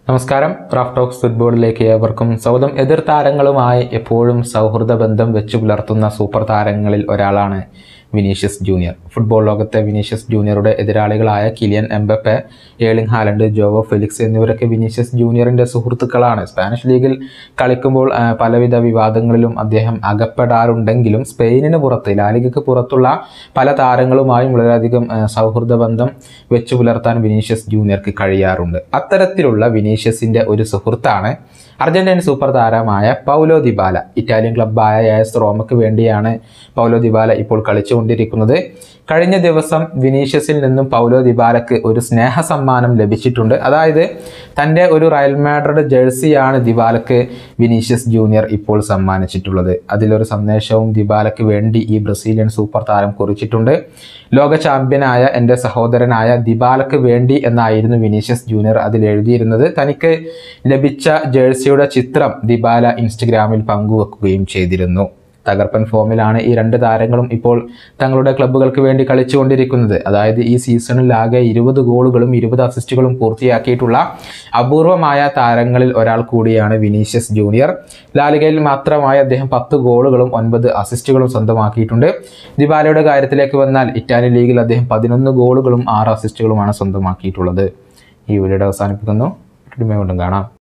നമസ്കാരം Raf talks ഫുട്ബോളിലേക്ക് ഏവർക്കും സ്വാഗതം എതിർ താരങ്ങളുമായി എപ്പോഴും സൗഹൃദ ബന്ധം വെച്ചു പുലർത്തുന്ന സൂപ്പർ താരങ്ങളിൽ ഒരാളാണ് വിനീഷ്യസ് ജൂനിയർ ഫുട്ബോൾ ലോകത്തെ വിനീഷ്യസ് ജൂനിയറുടെ എതിരാളികളായ Kylian Mbappe Erling Haaland Joao Felix എന്നിവരൊക്കെ വിനീഷ്യസ് ജൂനിയറിൻ്റെ സുഹൃത്തുക്കളാണ് സ്പാനിഷ് ലീഗിൽ കളിക്കുമ്പോൾ ആ, പലവിധ വിവാദങ്ങളിലും അദ്ദേഹം അകപ്പെടാറുണ്ടെങ്കിലും സ്പെയിനിന് പുറത്ത് ലാലിഗയ്ക്ക് പുറത്തുള്ള പല താരങ്ങളുമായും വളരെയധികം ആ, സൗഹൃദ ബന്ധം വെച്ചു പുലർത്താൻ വിനീഷ്യസ് ജൂനിയർക്ക് കഴിയാറുണ്ട് അത്തരത്തിലുള്ള വിനീഷ്യസിൻ്റെ ഒരു സുഹൃത്താണ് അർജന്റീൻ സൂപ്പർ താരമായ പൗലോ ദിബാല ഇറ്റാലിയൻ ക്ലബ്ബായ എസ് റോമയ്ക്ക് വേണ്ടിയാണ് പൗലോ ദിബാല ഇപ്പോൾ കളിച്ചുകൊണ്ടിരിക്കുന്നത് കഴിഞ്ഞ ദിവസം വിനീഷ്യസിൽ നിന്നും പൗലോ ദിബാലക്ക് ഒരു സ്നേഹ സമ്മാനം ലഭിച്ചിട്ടുണ്ട് അതായത് തൻ്റെ ഒരു റയൽ മാഡ്രിഡ് ജേഴ്സിയാണ് ദിബാലക്ക് വിനീഷ്യസ് ജൂനിയർ ഇപ്പോൾ സമ്മാനിച്ചിട്ടുള്ളത് അതിലൊരു സന്ദേശവും ദിബാലക്ക് വേണ്ടി ഈ ബ്രസീലിയൻ സൂപ്പർ താരം കുറിച്ചിട്ടുണ്ട് ലോക ചാമ്പ്യനായ എൻ്റെ സഹോദരനായ ദിബാലക്ക് വേണ്ടി എന്നായിരുന്നു വിനീഷ്യസ് ജൂനിയർ അതിൽ എഴുതിയിരുന്നത് തനിക്ക് ലഭിച്ച ജേഴ്സിയുടെ ചിത്രം ദിബാല ഇൻസ്റ്റഗ്രാമിൽ പങ്കുവെക്കുകയും ചെയ്തിരുന്നു തകർപ്പൻ ഫോമിലാണ് ഈ രണ്ട് താരങ്ങളും ഇപ്പോൾ തങ്ങളുടെ ക്ലബ്ബുകൾക്ക് വേണ്ടി കളിച്ചുകൊണ്ടിരിക്കുന്നത് അതായത് ഈ സീസണിലാകെ ഇരുപത് ഗോളുകളും ഇരുപത് അസിസ്റ്റുകളും പൂർത്തിയാക്കിയിട്ടുള്ള അപൂർവമായ താരങ്ങളിൽ ഒരാൾ കൂടിയാണ് വിനീഷ്യസ് ജൂനിയർ ലാലിഗയിൽ മാത്രമായി അദ്ദേഹം പത്ത് ഗോളുകളും ഒൻപത് അസിസ്റ്റുകളും സ്വന്തമാക്കിയിട്ടുണ്ട് ദിബാലയുടെ കാര്യത്തിലേക്ക് വന്നാൽ ഇറ്റാലി ലീഗിൽ അദ്ദേഹം പതിനൊന്ന് ഗോളുകളും ആറ് അസിസ്റ്റുകളുമാണ് സ്വന്തമാക്കിയിട്ടുള്ളത് ഈ വീഡിയോ അവസാനിപ്പിക്കുന്നു വീണ്ടും കാണാം